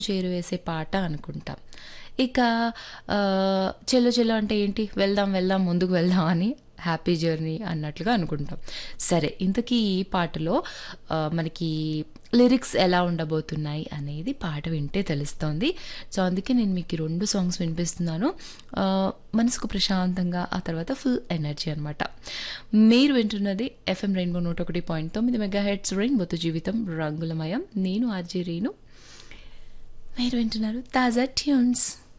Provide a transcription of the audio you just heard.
చేరువేసే పాట అనుకుంటాం. ఇక ఆహ్, 'చెల్లో చెల్లో' అంటే ఏంటి? వెళ్దాం, వెళ్దాం ముందుకు వెళ్దాం అని హ్యాపీ జర్నీ అన్నట్లుగా అనుకుంటాం. సరే ఇంతకీ ఈ పాటలో ఆహ్, మనకి లిరిక్స్ ఎలా ఉండబోతున్నాయి అనేది పాట వింటే తెలుస్తోంది. సో, అందుకే నేను మీకు ఈ 2 సాంగ్స్ వినిపిస్తున్నాను. ఆహ్, మనసుకు ప్రశాంతంగా ఆ తర్వాత ఫుల్ ఎనర్జీ అనమాట. మీరు వింటున్నది ఎఫ్ఎం రెయిన్బో 101.9 మెగాహెర్ట్జ్ రెయిన్బోతో జీవితం రంగులమయం. నేను ఆర్‌జే రీను. మీరు వింటున్నారు తాజా ట్యూన్స్.